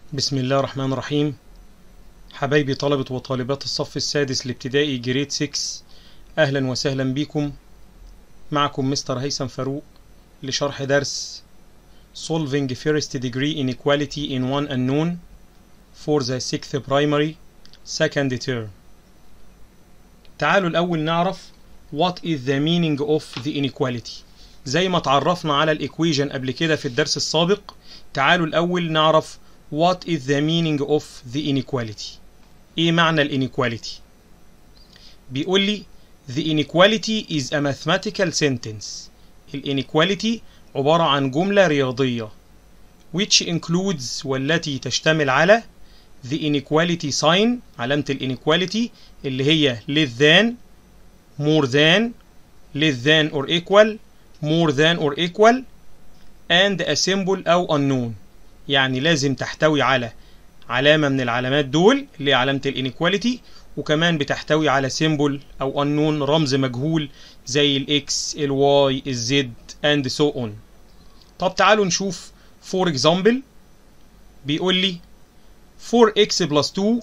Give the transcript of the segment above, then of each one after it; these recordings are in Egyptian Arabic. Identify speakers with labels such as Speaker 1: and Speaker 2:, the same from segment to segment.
Speaker 1: بسم الله الرحمن الرحيم حبايبي طلبة وطالبات الصف السادس الابتدائي جريد 6 أهلا وسهلا بكم معكم مستر هيثم فاروق لشرح درس Solving First Degree Inequality in One Unknown for the 6th Primary Second Term تعالوا الأول نعرف What is the meaning of the inequality زي ما تعرفنا على الإيكويجن قبل كده في الدرس السابق تعالوا الأول نعرف What is the meaning of the inequality إيه معنى الانيكواليتي بيقول لي The inequality is a mathematical sentence الانيكواليتي عبارة عن جملة رياضية which includes والتي تشتمل على the inequality sign علامة الانيكواليتي اللي هي less than more than less than or equal more than or equal and a symbol أو unknown يعني لازم تحتوي على علامة من العلامات دول اللي هي علامة الانيكواليتي وكمان بتحتوي على سيمبل أو unknown رمز مجهول زي الاكس الواي الزد and so on طب تعالوا نشوف for example بيقول لي 4x plus 2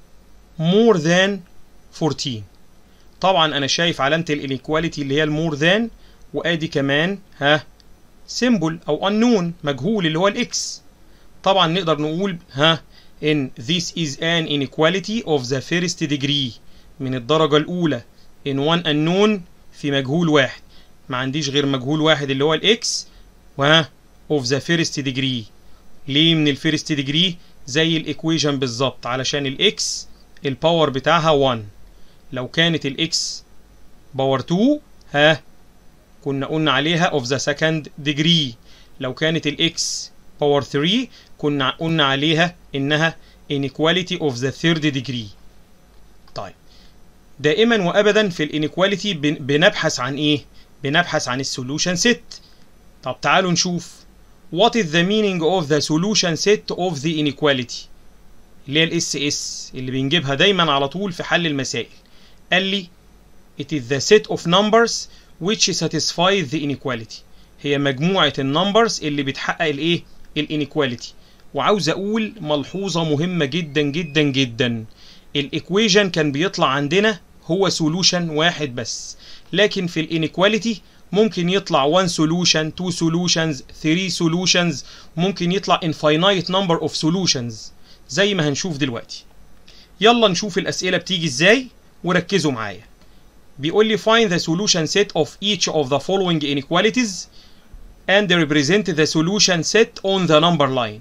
Speaker 1: more than 14 طبعا انا شايف علامة الانيكواليتي اللي هي المور ذان وادي كمان ها سيمبل او unknown مجهول اللي هو الاكس طبعا نقدر نقول ها ان this is an inequality of the first degree من الدرجة الأولى in one unknown في مجهول واحد ما عنديش غير مجهول واحد اللي هو الاكس وها of the first degree ليه من الفيرست ديجري زي الايكويجن بالظبط علشان الاكس الباور بتاعها 1 لو كانت الاكس باور 2 ها كنا قلنا عليها of the second degree لو كانت الاكس باور 3 كنا قلنا عليها انها inequality of the third degree طيب دائما وابدا في الانيكواليتي بنبحث عن ايه بنبحث عن السولوشن سيت طب تعالوا نشوف what is the meaning of the solution set of the inequality اللي هي الاس اس اللي بنجيبها دايما على طول في حل المسائل قال لي it is the set of numbers which satisfy the inequality هي مجموعة النمبرز اللي بتحقق الايه الانيكواليتي وعاوز اقول ملحوظة مهمة جدا جدا جدا الايكويجن كان بيطلع عندنا هو سولوشن واحد بس لكن في الانيكواليتي ممكن يطلع 1 solution 2 solutions 3 solutions ممكن يطلع infinite number of solutions زي ما هنشوف دلوقتي يلا نشوف الأسئلة بتيجي ازاي وركزوا معايا بيقول لي find the solution set of each of the following inequalities and represent the solution set on the number line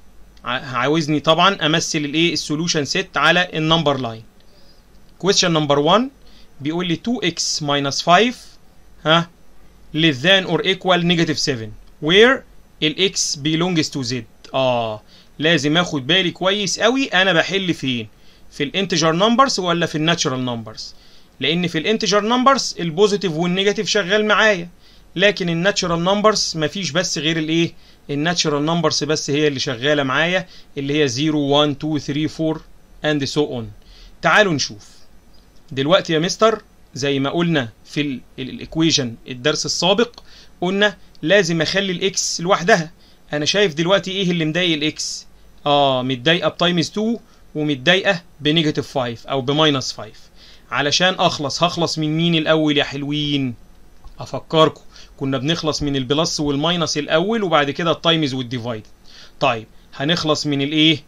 Speaker 1: عاوزني طبعا امثل الايه السولوشن سيت على النمبر لاين question number 1 بيقول لي 2x minus 5 ها less than or equal negative 7 where ال x belongs to z اه لازم اخد بالي كويس قوي انا بحل فين في الانتجر نمبرز ولا في الناتشرال نمبرز لان في الانتجر نمبرز البوزيتيف والنيجاتيف شغال معايا لكن الناتشرال نمبرز مفيش بس غير الايه الناتشرال نمبرز بس هي اللي شغاله معايا اللي هي 0 1 2 3 4 and so on تعالوا نشوف دلوقتي يا مستر زي ما قلنا في الايكويشن الدرس السابق قلنا لازم اخلي الاكس لوحدها انا شايف دلوقتي ايه اللي مضايق الاكس اه متضايقه بتايمز 2 ومتضايقه بنيجاتيف 5 او بماينس 5 علشان اخلص هخلص من مين الاول يا حلوين افكركم كنا بنخلص من البلس والماينس الاول وبعد كده التايمز والديفايد طيب هنخلص من الايه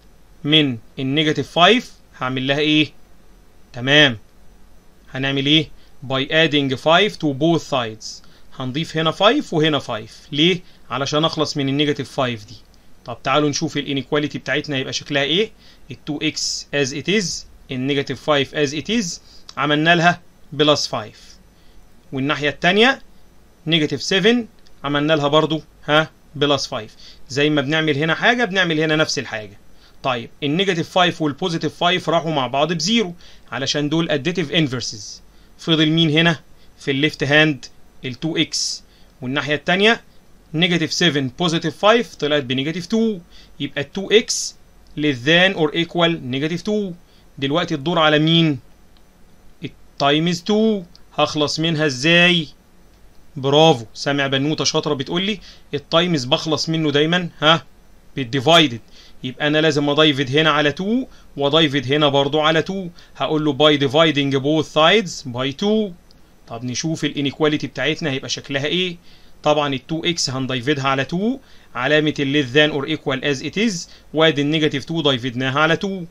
Speaker 1: من النيجاتيف 5 هعمل لها ايه تمام هنعمل ايه by adding 5 to both sides هنضيف هنا 5 وهنا 5 ليه علشان اخلص من النيجاتيف 5 دي طب تعالوا نشوف الانيكواليتي بتاعتنا يبقى شكلها ايه ال 2x as it is النيجاتيف 5 as it is عملنا لها بلس 5 والناحية التانية نيجاتيف 7 عملنا لها برضو ها بلس 5 زي ما بنعمل هنا حاجة بنعمل هنا نفس الحاجة طيب النيجاتيف 5 والبوزيتيف 5 راحوا مع بعض بزيرو علشان دول اديتيف انفرسز فضل مين هنا في الليفت هاند ال 2x والناحية التانية نيجاتيف 7 بوزيتيف 5 طلعت بنيجاتيف 2 يبقى 2x less than or equal نيجاتيف 2 دلوقتي الدور على مين؟ التايمز 2 هخلص منها ازاي؟ برافو سامع بنوته شاطره بتقول لي التايمز بخلص منه دايما ها بالديفايدد يبقى انا لازم اضيفد هنا على 2 واضيفد هنا برضو على 2 هقول له by dividing both sides by 2 طب نشوف الانيكواليتي بتاعتنا هيبقى شكلها ايه طبعا ال 2x هنضيفدها على 2 علامة ال less than or equal as it is وادي النيجاتيف 2 ضيفدناها على 2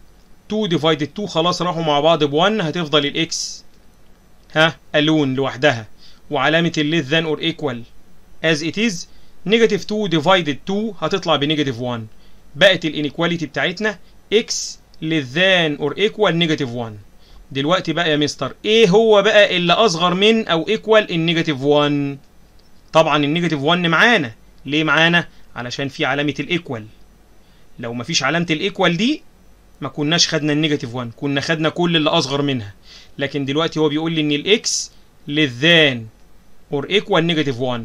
Speaker 1: 2 divided 2 خلاص راحوا مع بعض ب 1 هتفضل الاكس ها الون لوحدها وعلامة ال less than or equal as it is نيجاتيف 2 divided 2 هتطلع بنيجاتيف 1 بقت الانيكواليتي بتاعتنا x less than or equal نيجاتيف 1 دلوقتي بقى يا مستر ايه هو بقى اللي اصغر من او ايكوال النيجاتيف 1 طبعا النيجاتيف 1 معانا ليه معانا علشان في علامه الايكوال لو مفيش علامه الايكوال دي ما كناش خدنا النيجاتيف 1 كنا خدنا كل اللي اصغر منها لكن دلوقتي هو بيقول لي ان الاكس less اور ايكوال نيجاتيف 1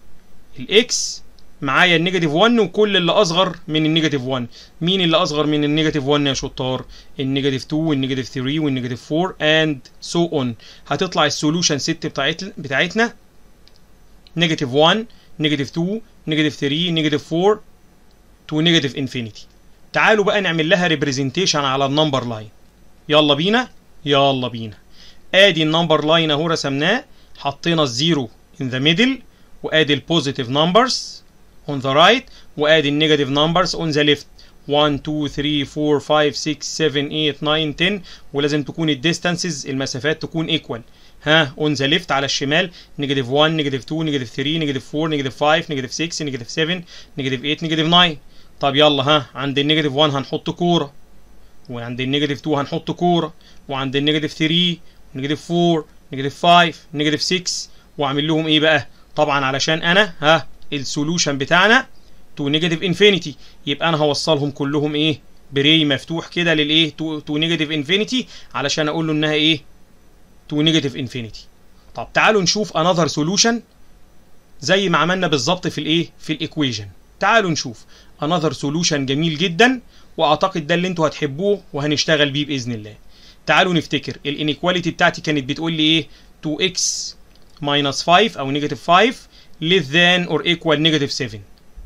Speaker 1: الاكس معايا النيجاتيف 1 وكل اللي اصغر من النيجاتيف 1 مين اللي اصغر من النيجاتيف 1 يا شطار النيجاتيف 2 والنيجاتيف 3 والنيجاتيف 4 اند سو اون هتطلع السولوشن ست بتاعت بتاعتنا نيجاتيف 1 نيجاتيف 2 نيجاتيف 3 نيجاتيف 4 تو نيجاتيف انفينيتي تعالوا بقى نعمل لها ريبريزنتيشن على النمبر لاين يلا بينا يلا بينا ادي النمبر لاين اهو رسمناه حطينا الزيرو in the middle وادي البوزيتيف نمبرز on the right وادي النيجاتيف نمبرز on the left 1 2 3 4 5 6 7 8 9 10 ولازم تكون الديستانسز المسافات تكون ايكوال ها اون ذا ليفت على الشمال نيجاتيف 1 نيجاتيف 2 نيجاتيف 3 نيجاتيف 4 نيجاتيف 5 نيجاتيف 6 نيجاتيف 7 نيجاتيف 8 نيجاتيف 9 طب يلا ها عند النيجاتيف 1 هنحط كوره وعند النيجاتيف 2 هنحط كوره وعند النيجاتيف 3 نيجاتيف 4 نيجاتيف 5 نيجاتيف 6 واعمل لهم ايه بقى طبعا علشان انا ها السولوشن بتاعنا تو نيجاتيف انفينيتي يبقى انا هوصلهم كلهم ايه بري مفتوح كده للايه تو تو نيجاتيف انفينيتي علشان اقول له انها ايه تو نيجاتيف انفينيتي طب تعالوا نشوف انذر سولوشن زي ما عملنا بالظبط في الايه في الايكويشن تعالوا نشوف انذر سولوشن جميل جدا واعتقد ده اللي انتوا هتحبوه وهنشتغل بيه باذن الله تعالوا نفتكر الانيكواليتي بتاعتي كانت بتقول لي ايه 2x minus 5 او نيجاتيف 5 less than or equal نيجاتيف 7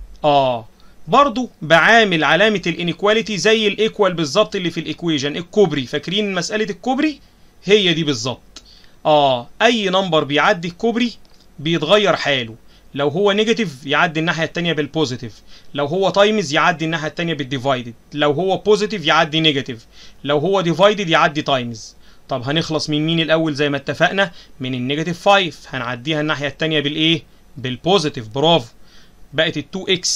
Speaker 1: اه برضو بعامل علامة الانيكواليتي زي الايكوال بالظبط اللي في الايكويجن الكوبري فاكرين مسألة الكوبري هي دي بالظبط اه اي نمبر بيعدي الكوبري بيتغير حاله لو هو نيجاتيف يعدي الناحية التانية بالبوزيتيف لو هو تايمز يعدي الناحية التانية بالديفايدد لو هو بوزيتيف يعدي نيجاتيف لو هو ديفايدد يعدي تايمز طب هنخلص من مين الاول زي ما اتفقنا من النيجاتيف 5 هنعديها الناحية التانية بالايه بالبوزيتيف برافو بقت ال 2x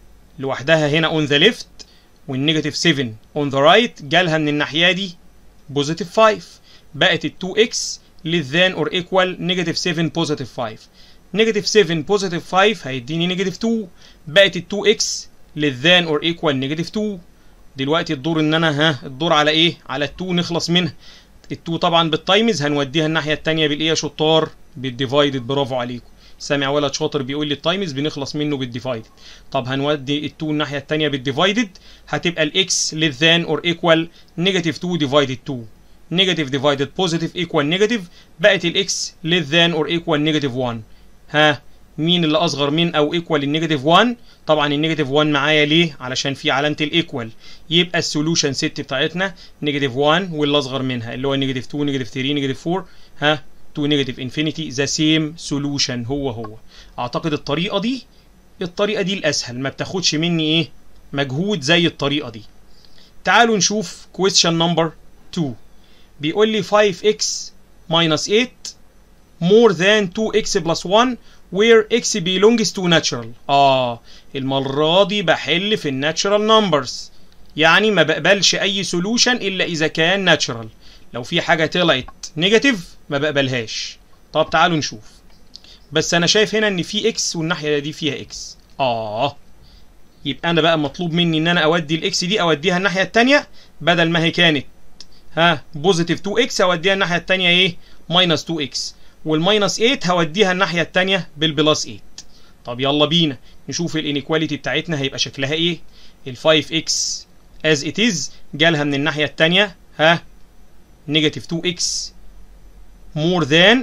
Speaker 1: لوحدها هنا اون ذا ليفت والنيجاتيف 7 اون ذا رايت جالها من الناحيه دي بوزيتيف 5 بقت ال 2x less than or equal نيجاتيف 7 بوزيتيف 5 نيجاتيف 7 بوزيتيف 5 هيديني نيجاتيف 2 بقت ال 2x less than or equal نيجاتيف 2 دلوقتي الدور ان انا ها الدور على ايه على ال 2 نخلص منها ال 2 طبعا بالتايمز هنوديها الناحيه الثانيه بالايه يا شطار بالديفايدد برافو عليكم سامع ولد شاطر بيقول لي التايمز بنخلص منه بالديفايدد طب هنودي ال 2 الناحيه الثانيه بالديفايدد هتبقى الاكس less than or equal نيجاتيف 2 ديفايدد 2 نيجاتيف ديفايدد بوزيتيف ايكوال نيجاتيف بقت الاكس less than or equal نيجاتيف 1 ها مين اللي اصغر من او ايكوال النيجاتيف 1 طبعا النيجاتيف 1 معايا ليه علشان في علامه الايكوال يبقى السولوشن ست بتاعتنا نيجاتيف 1 واللي اصغر منها اللي هو نيجاتيف 2 نيجاتيف 3 نيجاتيف 4 ها to negative infinity the same solution هو هو اعتقد الطريقه دي الطريقه دي الاسهل ما بتاخدش مني ايه مجهود زي الطريقه دي تعالوا نشوف question number 2 بيقول لي 5x minus 8 more than 2x plus 1 where x belongs to natural اه المره دي بحل في الناتشرال نمبرز يعني ما بقبلش اي سولوشن الا اذا كان ناتشرال لو في حاجه طلعت نيجاتيف ما بقبلهاش طب تعالوا نشوف بس انا شايف هنا ان في اكس والناحيه دي فيها اكس اه يبقى انا بقى مطلوب مني ان انا اودي الاكس دي اوديها الناحيه الثانيه بدل ما هي كانت ها بوزيتيف 2 اكس اوديها الناحيه الثانيه ايه ماينس 2 اكس والماينس 8 هوديها الناحيه الثانيه بالبلس 8 طب يلا بينا نشوف الانيكواليتي بتاعتنا هيبقى شكلها ايه ال 5 اكس از ات از جالها من الناحيه الثانيه ها نيجاتيف 2 اكس مور ذان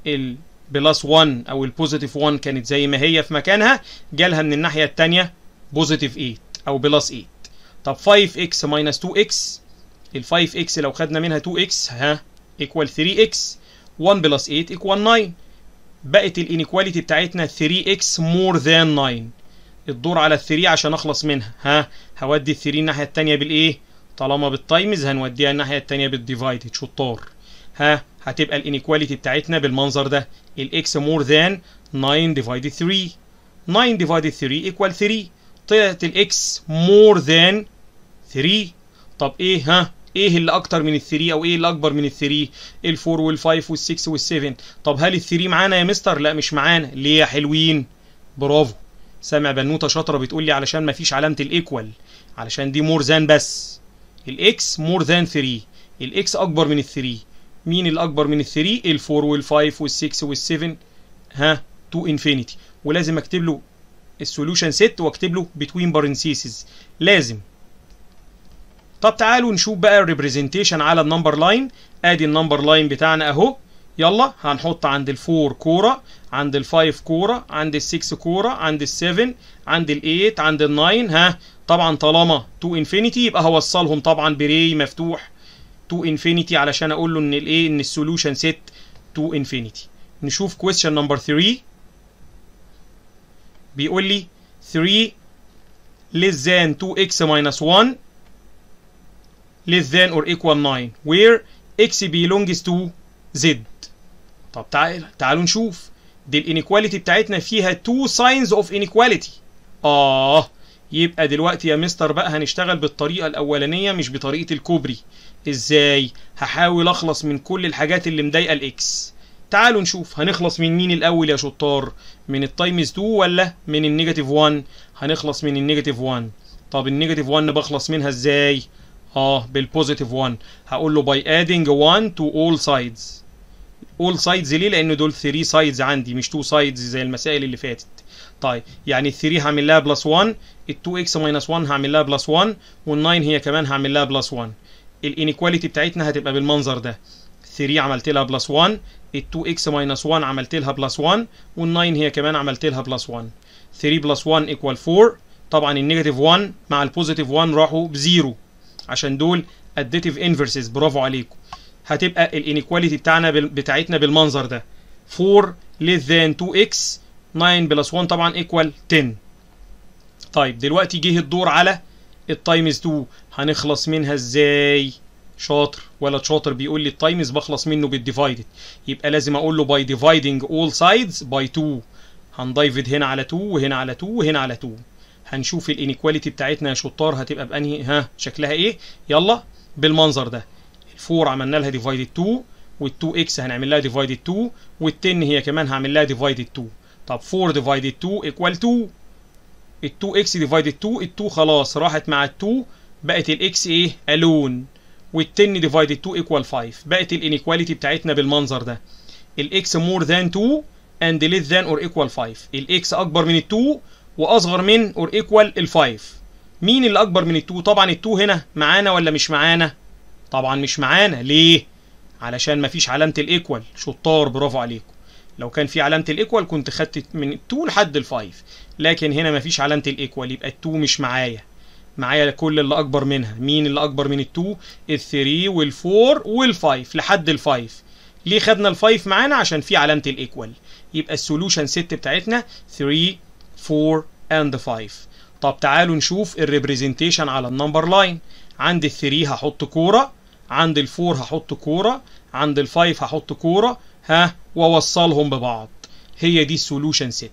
Speaker 1: البلس 1 او البوزيتيف 1 كانت زي ما هي في مكانها جالها من الناحيه الثانيه بوزيتيف 8 او بلس 8 طب 5x minus 2x ال 5x لو خدنا منها 2x ها equal 3x 1 plus 8 equal 9 بقت الانيكواليتي بتاعتنا 3x more than 9 الدور على ال 3 عشان اخلص منها ها هودي ال 3 الناحيه الثانيه بالايه طالما بالتايمز هنوديها الناحيه الثانيه بالديفايدد شطار ها هتبقى الانيكواليتي بتاعتنا بالمنظر ده الاكس مور ذان 9 ديفايدد 3 9 ديفايدد 3 ايكوال 3 طلعت الاكس مور ذان 3 طب ايه ها ايه اللي اكتر من ال 3 او ايه اللي اكبر من ال 3 ال 4 وال 5 وال 6 وال 7 طب هل ال 3 معانا يا مستر لا مش معانا ليه يا حلوين برافو سامع بنوته شاطره بتقول لي علشان ما فيش علامه الايكوال علشان دي مور ذان بس الاكس مور ذان 3 الاكس اكبر من ال 3 مين الاكبر من ال 3 ال 4 وال 5 وال 6 وال 7 ها تو انفينيتي ولازم اكتب له السوليوشن سيت واكتب له بتوين بارنسيسز لازم طب تعالوا نشوف بقى الريبريزنتيشن على النمبر لاين ادي النمبر لاين بتاعنا اهو يلا هنحط عند الفور كوره عند الفايف كوره عند السكس كوره عند السفن عند الايت عند الناين ها طبعا طالما تو انفينيتي يبقى هوصلهم طبعا بري مفتوح تو انفينيتي علشان اقول له ان الايه ان السوليوشن سيت تو انفينيتي نشوف كويستشن نمبر 3 بيقول لي 3 less than 2x minus 1 less than or equal 9 where x belongs to z طب تعال تعالوا نشوف دي الانيكواليتي بتاعتنا فيها two signs of inequality اه يبقى دلوقتي يا مستر بقى هنشتغل بالطريقه الاولانيه مش بطريقه الكوبري ازاي هحاول اخلص من كل الحاجات اللي مضايقه الاكس تعالوا نشوف هنخلص من مين الاول يا شطار من التايمز 2 ولا من النيجاتيف 1 هنخلص من النيجاتيف 1 طب النيجاتيف 1 بخلص منها ازاي اه بالبوزيتيف 1 هقول له باي ادينج 1 تو اول سايدز اول سايدز ليه لان دول 3 سايدز عندي مش 2 سايدز زي المسائل اللي فاتت طيب يعني ال 3 هعمل لها بلس 1 ال 2 اكس ماينس 1 هعمل لها بلس 1 وال 9 هي كمان هعمل لها بلس 1 الانيكواليتي بتاعتنا هتبقى بالمنظر ده 3 عملت لها بلس 1 ال 2 اكس ماينس 1 عملت لها بلس 1 وال 9 هي كمان عملت لها بلس 1 3 بلس 1 ايكوال 4 طبعا النيجاتيف 1 مع البوزيتيف 1 راحوا بزيرو عشان دول اديتيف انفرسز برافو عليكم هتبقى الانيكواليتي بتاعنا بتاعتنا بالمنظر ده 4 less than 2x 9 بلس 1 طبعا ايكوال 10 طيب دلوقتي جه الدور على التايمز 2 هنخلص منها ازاي شاطر ولا شاطر بيقول لي التايمز بخلص منه بالديفايدد يبقى لازم اقول له باي ديفايدنج اول سايدز باي 2 هندايفد هنا على 2 وهنا على 2 وهنا على 2 هنشوف الانيكواليتي بتاعتنا يا شطار هتبقى بانهي ها شكلها ايه يلا بالمنظر ده ال4 عملنا لها ديفايدد 2 وال2 اكس هنعمل لها ديفايدد 2 وال10 هي كمان هعمل لها ديفايدد 2 طب 4 ديفايدد 2 ايكوال 2 ال2 اكس ديفايدد 2 ال2 خلاص راحت مع ال2 بقت الاكس ايه الون وال10 ديفايدد 2 ايكوال 5 بقت الانيكواليتي بتاعتنا بالمنظر ده الاكس مور ذان 2 اند less than or equal 5 الاكس اكبر من ال2 واصغر من or equal ال5 مين اللي اكبر من ال2 طبعا ال2 هنا معانا ولا مش معانا طبعا مش معانا ليه علشان مفيش علامه الايكوال شطار برافو عليكم لو كان في علامه الايكوال كنت خدت من ال2 لحد ال5 لكن هنا مفيش علامه الايكوال يبقى ال2 مش معايا معايا كل اللي اكبر منها مين اللي اكبر من ال2 ال3 وال4 وال5 لحد ال5 ليه خدنا ال5 معانا عشان في علامه الايكوال يبقى السوليوشن ست بتاعتنا 3 4 and 5 طب تعالوا نشوف الريبريزنتيشن على النمبر لاين عند ال3 هحط كوره عند ال4 هحط كوره عند ال5 هحط كوره ها واوصلهم ببعض هي دي السوليوشن ست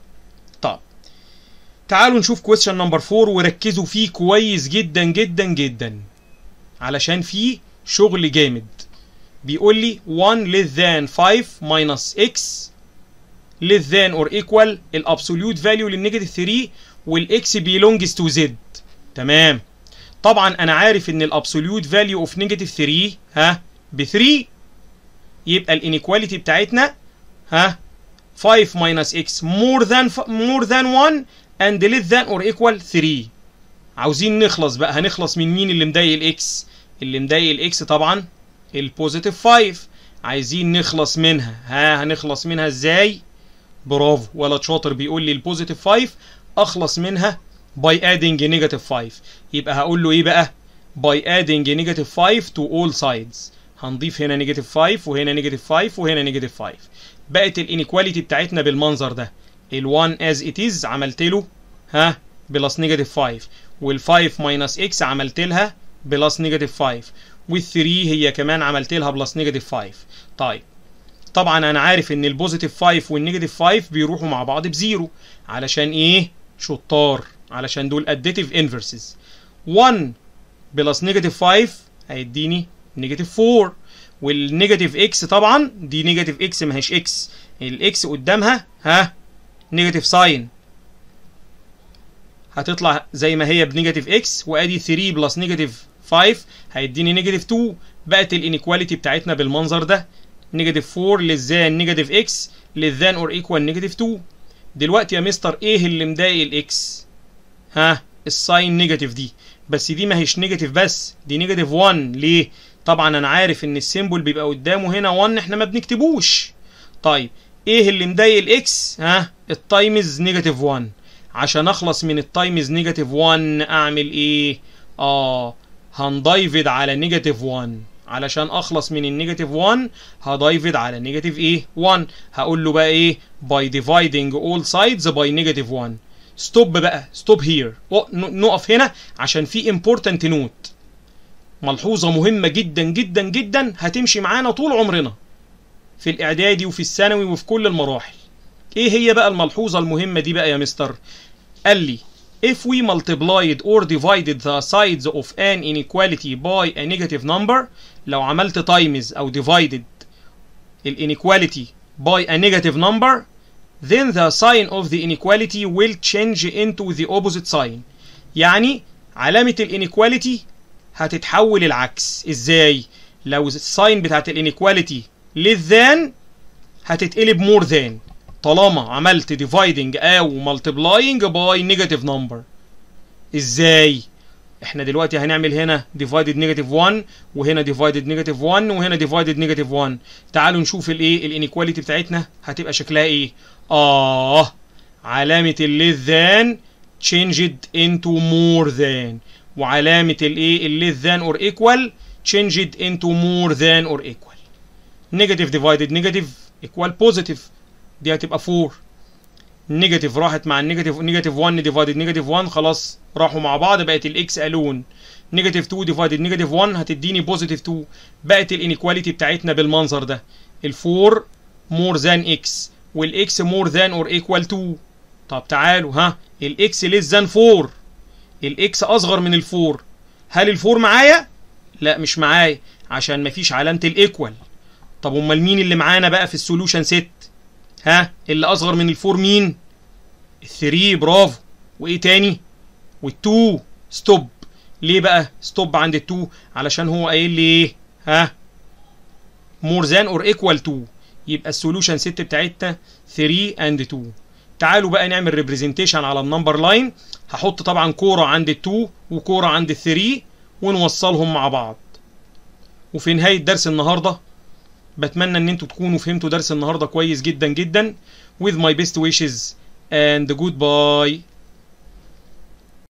Speaker 1: طب تعالوا نشوف كويستشن نمبر 4 وركزوا فيه كويس جدا جدا جدا علشان فيه شغل جامد بيقول لي 1 less than 5 minus x less than or equal الابسوليوت فاليو للنيجاتيف 3 والاكس belongs to z تمام طبعا انا عارف ان الابسوليوت فاليو اوف نيجاتيف 3 ها ب 3 يبقى الانيكواليتي بتاعتنا ها 5 minus x more than more than 1 and less than or equal 3 عاوزين نخلص بقى هنخلص من مين اللي مضايق الاكس اللي مضايق الاكس طبعا البوزيتيف 5 عايزين نخلص منها ها هنخلص منها ازاي برافو ولا شاطر بيقول لي البوزيتيف 5 اخلص منها by adding negative 5 يبقى هقول له ايه بقى by adding negative 5 to all sides هنضيف هنا نيجاتيف 5 وهنا نيجاتيف 5 وهنا نيجاتيف 5 بقت الانيكواليتي بتاعتنا بالمنظر ده ال1 as it is عملت له ها بلس نيجاتيف 5 وال5 ماينس اكس عملت لها بلس نيجاتيف 5 وال3 هي كمان عملت لها بلس نيجاتيف 5 طيب طبعا انا عارف ان البوزيتيف 5 والنيجاتيف 5 بيروحوا مع بعض بزيرو علشان ايه شطار علشان دول اديتيف انفرسز 1 بلس نيجاتيف 5 هيديني نيجاتيف 4 والنيجاتيف اكس طبعا دي نيجاتيف اكس ما هيش اكس الاكس قدامها ها نيجاتيف ساين هتطلع زي ما هي بنيجاتيف اكس وادي 3 بلس نيجاتيف 5 هيديني نيجاتيف 2 بقت الانيكواليتي بتاعتنا بالمنظر ده نيجاتيف 4 للزان نيجاتيف اكس للزان اور ايكوال نيجاتيف 2 دلوقتي يا مستر ايه اللي مضايق الاكس ها الساين نيجاتيف دي بس دي ما هيش نيجاتيف بس دي نيجاتيف 1 ليه طبعا انا عارف ان السيمبل بيبقى قدامه هنا 1 احنا ما بنكتبوش طيب ايه اللي مضايق الاكس ها التايمز نيجاتيف 1 عشان اخلص من التايمز نيجاتيف 1 اعمل ايه اه هندايفد على نيجاتيف 1 علشان اخلص من النيجاتيف 1 هدايفد على نيجاتيف ايه 1 هقول له بقى ايه by dividing all sides by negative 1 ستوب بقى ستوب هير نقف هنا عشان في important note ملحوظة مهمة جدا جدا جدا هتمشي معانا طول عمرنا في الإعدادي وفي الثانوي وفي كل المراحل إيه هي بقى الملحوظة المهمة دي بقى يا مستر قال لي if we multiplied or divided the sides of an inequality by a negative number لو عملت times أو divided inequality by a negative number then the sign of the inequality will change into the opposite sign يعني علامة الانيكواليتي هتتحول العكس ازاي لو الساين بتاعت الانيكواليتي للذان هتتقلب مور ذان طالما عملت ديفايدنج او مالتبلاينج باي نيجاتيف نمبر ازاي احنا دلوقتي هنعمل هنا ديفايدد نيجاتيف 1 وهنا ديفايدد نيجاتيف 1 وهنا ديفايدد نيجاتيف 1 تعالوا نشوف الايه الانيكواليتي بتاعتنا هتبقى شكلها ايه اه علامه الليس ذان changed into more than وعلامة الايه الليس ذان اور ايكوال changed into more than or equal negative divided negative equal positive دي هتبقى 4 نيجاتيف راحت مع النيجاتيف نيجاتيف 1 ديفايدد نيجاتيف 1 خلاص راحوا مع بعض بقت الاكس الون نيجاتيف 2 ديفايدد نيجاتيف 1 هتديني بوزيتيف 2 بقت الانيكواليتي بتاعتنا بالمنظر ده ال 4 مور ذان اكس والاكس مور ذان اور ايكوال 2 طب تعالوا ها الاكس ليس ذان 4 الاكس اصغر من الفور هل الفور معايا لا مش معايا عشان مفيش علامه الايكوال طب امال مين اللي معانا بقى في السوليوشن سيت ها اللي اصغر من الفور مين الثري برافو وايه تاني والتو ستوب ليه بقى ستوب عند التو علشان هو قايل لي ايه ها مور ذان اور ايكوال 2 يبقى السوليوشن سيت بتاعتنا 3 اند 2 تعالوا بقى نعمل ريبريزنتيشن على النمبر لاين هحط طبعا كوره عند ال2 وكوره عند ال3 ونوصلهم مع بعض وفي نهايه درس النهارده بتمنى ان انتوا تكونوا فهمتوا درس النهارده كويس جدا جدا with my best wishes and goodbye